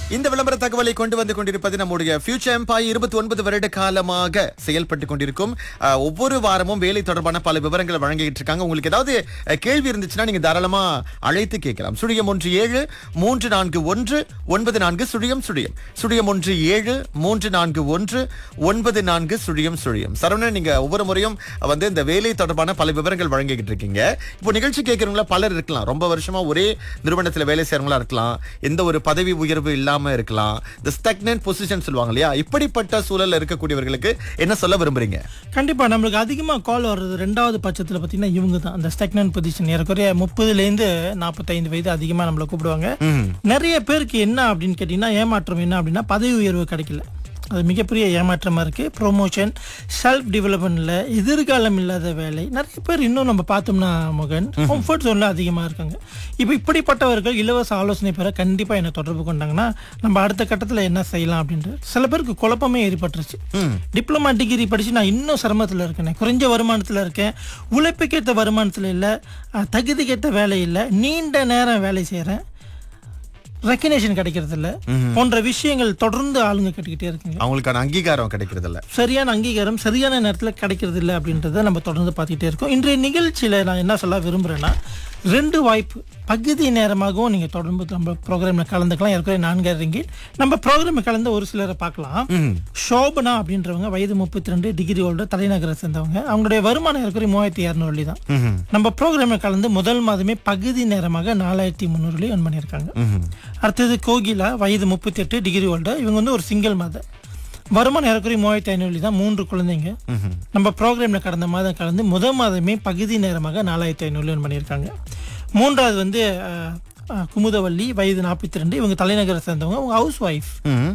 இந்த விளம்பர தகவலை கொண்டு வந்து கொண்டிருப்பது நம்முடைய ஃபியூச்சர் எம்பாய் இருபத்தி ஒன்பது வருட காலமாக செயல்பட்டு கொண்டிருக்கும் அஹ், ஒவ்வொரு வாரமும் வேலை தொடர்பான பல விவரங்களை வழங்கிட்டு இருக்காங்க உங்களுக்கு ஏதாவது அஹ், கேள்வி இருந்துச்சுன்னா நீங்க தாராளமா அழைத்து கேட்கலாம் சுழியம் ஒன்று ஏழு மூன்று நான்கு ஒன்று ஒன்பது நான்கு சுழியம் சுழியம் சுழியம் ஒன்று ஏழு மூன்று நான்கு ஒன்று ஒன்பது நான்கு சுழியம் சுழியம் சரவணன் நீங்க ஒவ்வொரு முறையும் வந்து இந்த வேலை தொடர்பான பல விவரங்கள் வழங்கிக்கிட்டு இருக்கீங்க இப்போ நிகழ்ச்சி கேட்கறவங்கள பலர் இருக்கலாம் ரொம்ப வருஷமா ஒரே நிறுவனத்துல வேலை செய்யறவங்களா இருக்கலாம் எந்த ஒரு பதவி உயர்வு இல்லாம இருக்கலாம் இந்த ஸ்டக்னன்ட் பொசிஷன் சொல்லுவாங்க இல்லையா இப்படிப்பட்ட சூழல்ல இருக்கக்கூடியவர்களுக்கு என்ன சொல்ல விரும்புறீங்க கண்டிப்பா நம்மளுக்கு அதிகமா கால் வர்றது ரெண்டாவது பட்சத்துல பாத்தீங்கன்னா இவங்க தான் அந்த ஸ்டெக்னன் பொசிஷன் ஏறக்குறைய முப்பதுல இருந்து நாற்பத்தைந்து வயது அதிகமா நம்மள கூப்பிடுவாங்க நிறைய பேருக்கு என்ன அப்படின்னு கேட்டீங்கன்னா ஏமாற்றம் என்ன அப்படின்னா பதவி உயர்வு கிடைக்கல அது மிகப்பெரிய ஏமாற்றமா இருக்கு ப்ரொமோஷன் செல்ஃப் டெவலப்மெண்ட்ல எதிர்காலம் இல்லாத வேலை நிறைய பேர் இன்னும் நம்ம பார்த்தோம்னா மகன் கம்ஃபர்ட் ஜோன்ல அதிகமா இருக்காங்க இப்போ இப்படிப்பட்டவர்கள் இலவச ஆலோசனை பெற கண்டிப்பா என்ன தொடர்பு கொண்டாங்கன்னா நம்ம அடுத்த கட்டத்துல என்ன செய்யலாம் அப்படின்ட்டு சில பேருக்கு குழப்பமே ஏற்பட்டுருச்சு டிப்ளமா டிகிரி படிச்சு நான் இன்னும் சிரமத்தில் இருக்கேன் குறைஞ்ச வருமானத்தில் இருக்கேன் உழைப்புக்கேற்ற வருமானத்தில் இல்லை அஹ், தகுதிக்கேற்ற வேலை இல்லை நீண்ட நேரம் வேலை செய்கிறேன் ரெக்கக்னேஷன் கிடைக்கிறது இல்ல போன்ற விஷயங்கள் தொடர்ந்து ஆளுங்க கேட்டுக்கிட்டே இருக்குங்க அவங்களுக்கான அங்கீகாரம் கிடைக்கிறது இல்ல சரியான அங்கீகாரம் சரியான நேரத்தில் கிடைக்கிறது இல்லை அப்படின்றத நம்ம தொடர்ந்து பார்த்துக்கிட்டே இருக்கோம் இன்றைய நிகழ்ச்சியில் நான் என்ன சொல்ல விரும்புகிறேன்னா ரெண்டு வாய்ப்பு பகுதி நேரமாகவும் நீங்கள் தொடர்ந்து நம்ம ப்ரோக்ராமில் கலந்துக்கலாம் ஏற்கனவே நான்காயிரம் ரிங்கிட் நம்ம ப்ரோக்ராமில் கலந்து ஒரு சிலரை பார்க்கலாம் சோபனா அப்படின்றவங்க வயது முப்பத்தி ரெண்டு டிகிரி ஹோல்டர் தலைநகரை சேர்ந்தவங்க அவங்களுடைய வருமானம் ஏற்கனவே மூவாயிரத்தி இரநூறு வழி தான் நம்ம ப்ரோக்ராமில் கலந்து முதல் மாதமே பகுதி நேரமாக நாலாயிரத்தி முந்நூறு வழி earn பண்ணியிருக்காங்க அடுத்தது கோகிலா வயது முப்பத்தி எட்டு டிகிரி ஹோல்டர் இவங்க வந்து ஒரு சிங்கிள் மதர் வருமானம் ஏறக்குறைய மூவாயிரத்தி ஐநூறு தான் மூன்று குழந்தைங்க நம்ம ப்ரோக்ராம்ல கடந்த மாதம் கலந்து முதல் மாதமே பகுதி நேரமாக நாலாயிரத்தி ஐநூறு earn பண்ணியிருக்காங்க மூன்றாவது வந்து அஹ், அஹ், குமுதவள்ளி வயது நாற்பத்தி ரெண்டு இவங்க தலைநகரை சேர்ந்தவங்க அவங்க ஹவுஸ் ஒய்ஃப்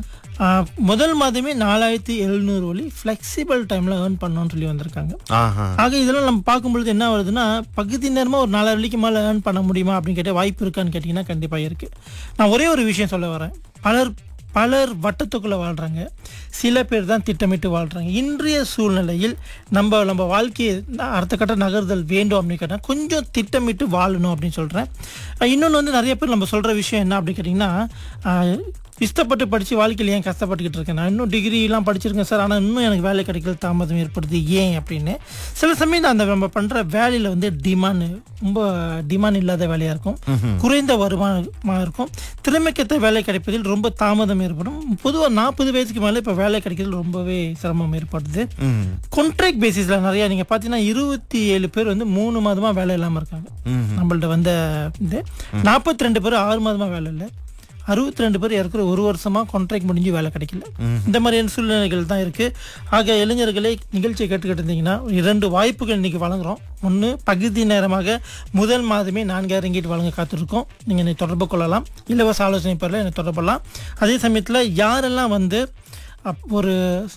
முதல் மாதமே நாலாயிரத்தி எழுநூறு வழி ஃப்ளெக்சிபிள் டைம்ல ஏர்ன் பண்ணோம்னு சொல்லி வந்திருக்காங்க ஆஹா ஆக இதெல்லாம் நம்ம பார்க்கும்பொழுது என்ன வருதுன்னா பகுதி நேரமா ஒரு நாலாயிரம் வழிக்கு மேலே ஏர்ன் பண்ண முடியுமா அப்படின்னு கேட்டால் வாய்ப்பு இருக்கான்னு கேட்டிங்கன்னா கண்டிப்பாக இருக்கு நான் ஒரே ஒரு விஷயம் சொல்ல வரேன் பலர் பலர் வட்டத்துக்குள்ள வாழ்றாங்க சில பேர் தான் திட்டமிட்டு வாழ்றாங்க இன்றைய சூழ்நிலையில் நம்ம நம்ம வாழ்க்கையை ந- அடுத்த கட்ட நகர்தல் வேண்டும் அப்படின்னு கேட்டால் கொஞ்சம் திட்டமிட்டு வாழணும் அப்படின்னு சொல்றேன் இன்னொன்று வந்து நிறைய பேர் நம்ம சொல்ற விஷயம் என்ன அப்படின்னு கேட்டிங்கன்னா ஆஹ், இஷ்டப்பட்டு படித்து வாழ்க்கையில் ஏன் கஷ்டப்பட்டுக்கிட்டு இருக்கேன் நான் இன்னும் டிகிரிலாம் படிச்சிருக்கேன் சார் ஆனால் இன்னும் எனக்கு வேலை கிடைக்கல தாமதம் ஏற்படுது ஏன் அப்படின்னு சில சமயம் அந்த நம்ம பண்ணுற வேலையில் வந்து டிமாண்ட் ரொம்ப டிமாண்ட் இல்லாத வேலையாக இருக்கும் குறைந்த வருமானமாக இருக்கும் திறமைக்கேற்ற வேலை கிடைப்பதில் ரொம்ப தாமதம் ஏற்படும் பொதுவாக நாற்பது வயசுக்கு மேலே இப்போ வேலை கிடைக்கிறதுல ரொம்பவே சிரமம் ஏற்படுது ம். கான்ட்ராக்ட் பேசிஸில் நிறைய நீங்கள் பார்த்தீங்கன்னா இருபத்தி ஏழு பேர் வந்து மூணு மாதமாக வேலை இல்லாமல் இருக்காங்க நம்மள்ட்ட வந்த இது நாற்பத்தி ரெண்டு பேர் ஆறு மாதமாக வேலை இல்லை அறுபத்தி ரெண்டு பேர் இருக்கிற ஒரு வருஷமா கான்ட்ராக்ட் முடிஞ்சு வேலை கிடைக்கல இந்த மாதிரியான சூழ்நிலைகள் தான் இருக்கு ஆக இளைஞர்களே நிகழ்ச்சியை கேட்டுக்கிட்டு இருந்தீங்கன்னா இரண்டு வாய்ப்புகள் இன்னைக்கு வழங்குறோம் ஒன்று பகுதி நேரமாக முதல் மாதமே நான்காயிரம் ரிங்கிட் வழங்க காத்திருக்கோம் நீங்கள் என்னை தொடர்பு கொள்ளலாம் இலவச ஆலோசனை பெறல என்னை தொடர்பு கொள்ளலாம் அதே சமயத்தில் யாரெல்லாம் வந்து அப் ஒரு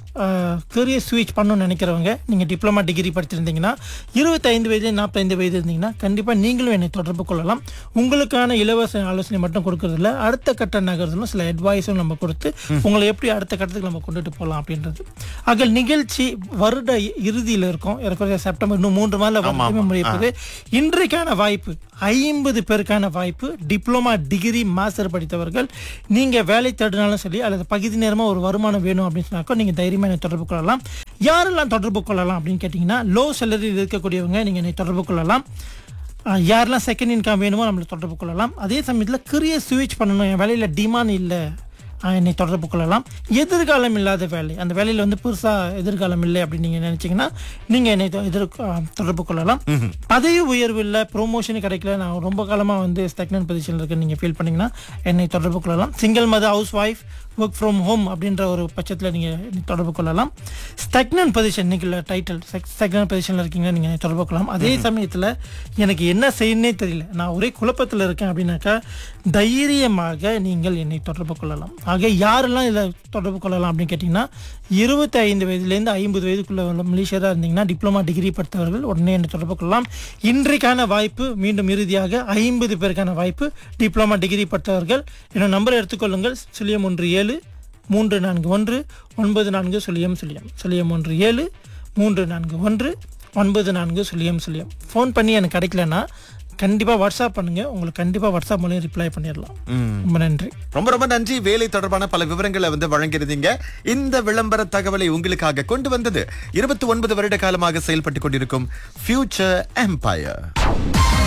கரியர் ஸ்விட்ச் பண்ணணும்னு நினைக்கிறவங்க நீங்கள் டிப்ளமா டிகிரி படிச்சிருந்தீங்கன்னா இருபத்தைந்து வயது நாற்பத்தைந்து வயது இருந்தீங்கன்னா கண்டிப்பாக நீங்களும் என்னை தொடர்பு கொள்ளலாம் உங்களுக்கான இலவச ஆலோசனை மட்டும் கொடுக்கறதில்ல அடுத்த கட்ட நகரத்திலும் சில அட்வைஸும் நம்ம கொடுத்து உங்களை எப்படி அடுத்த கட்டத்துக்கு நம்ம கொண்டுட்டு போகலாம் அப்படின்றது ஆக நிகழ்ச்சி வருட இறுதியில் இருக்கும் ஏறக்குறைய செப்டம்பர் இன்னும் மூன்று மாதம் முடிப்பது இன்றைக்கான வாய்ப்பு ஐம்பது பேருக்கான வாய்ப்பு டிப்ளமா டிகிரி மாஸ்டர் படித்தவர்கள் நீங்க வேலை தேடினாலும் சரி அல்லது பகுதி நேரமா ஒரு வருமானம் வேணும் அப்படின்னு சொன்னாக்கோ நீங்க தைரியமா என்னை தொடர்பு கொள்ளலாம் யாரெல்லாம் தொடர்பு கொள்ளலாம் அப்படின்னு கேட்டிங்கன்னா லோ சேலரியில் இருக்கக்கூடியவங்க நீங்க என்னை தொடர்பு கொள்ளலாம் அஹ் யாரெல்லாம் செகண்ட் இன்கம் வேணுமோ நம்மளை தொடர்பு கொள்ளலாம் அதே சமயத்தில் கரியர் ஸ்விட்ச் பண்ணணும் என் வேலையில் டிமாண்ட் இல்லை அஹ் என்னை தொடர்பு கொள்ளலாம் எதிர்காலம் இல்லாத வேலை அந்த வேலையில் வந்து பெருசாக எதிர்காலம் இல்லை அப்படின்னு நீங்கள் நினச்சிங்கன்னா நீங்கள் என்னை தொ- எதிர் அஹ் தொடர்பு கொள்ளலாம் பதவி உயர்வு இல்லை ப்ரொமோஷன் கிடைக்கல நான் ரொம்ப காலமாக வந்து ஸ்டெக்னன் பொசிஷனில் இருக்குன்னு நீங்கள் ஃபீல் பண்ணீங்கன்னா என்னை தொடர்பு கொள்ளலாம் single mother housewife work from home அப்படின்ற ஒரு பட்சத்தில் நீங்கள் தொடர்பு கொள்ளலாம் ஸ்டெக்னன் பொசிஷன் இன்னைக்கு டைட்டில் ஸ்டெக்னன் பொசிஷனில் இருக்கீங்கன்னா நீங்கள் தொடர்பு கொள்ளலாம் அதே சமயத்தில் எனக்கு என்ன செய்யணுன்னே தெரியல நான் ஒரே குழப்பத்தில் இருக்கேன் அப்படின்னாக்கா தைரியமாக நீங்கள் என்னை தொடர்பு கொள்ளலாம் ஆக யாரெல்லாம் இதில் தொடர்பு கொள்ளலாம் அப்படின்னு கேட்டிங்கன்னா இருபத்தி ஐந்து வயதுலேருந்து ஐம்பது வயதுக்குள்ள உள்ள மலேசியராக இருந்தீங்கன்னா டிப்ளமா டிகிரி படித்தவர்கள் உடனே என்னை தொடர்பு கொள்ளலாம் இன்றைக்கான வாய்ப்பு மீண்டும் இறுதியாக ஐம்பது பேருக்கான வாய்ப்பு டிப்ளமா டிகிரி படித்தவர்கள் என்னோட நம்பரை எடுத்துக்கொள்ளுங்கள் சுழியம் ஒன்று ஏழு மூன்று நான்கு ஒன்று ஒன்பது நான்கு சுழியம் சுழியம் சுழியம் ஒன்று ஏழு மூன்று நான்கு ஒன்று ஒன்பது நான்கு சுழியம் சுழியம் ஃபோன் பண்ணி எனக்கு கிடைக்கலன்னா கண்டிப்பா வாட்ஸ்அப் பண்ணுங்க உங்களுக்கு கண்டிப்பா வாட்ஸ்அப் மூலம் ரிப்ளை பண்ணிடலாம் ம். ரொம்ப நன்றி ரொம்ப ரொம்ப நன்றி வேலை தொடர்பான பல விவரங்களை வந்து வழங்கியிருந்தீங்க இந்த விளம்பர தகவலை உங்களுக்காக கொண்டு வந்தது இருபத்தி ஒன்பது வருட காலமாக செயல்பட்டு கொண்டிருக்கும் ஃபியூச்சர் எம்பயர்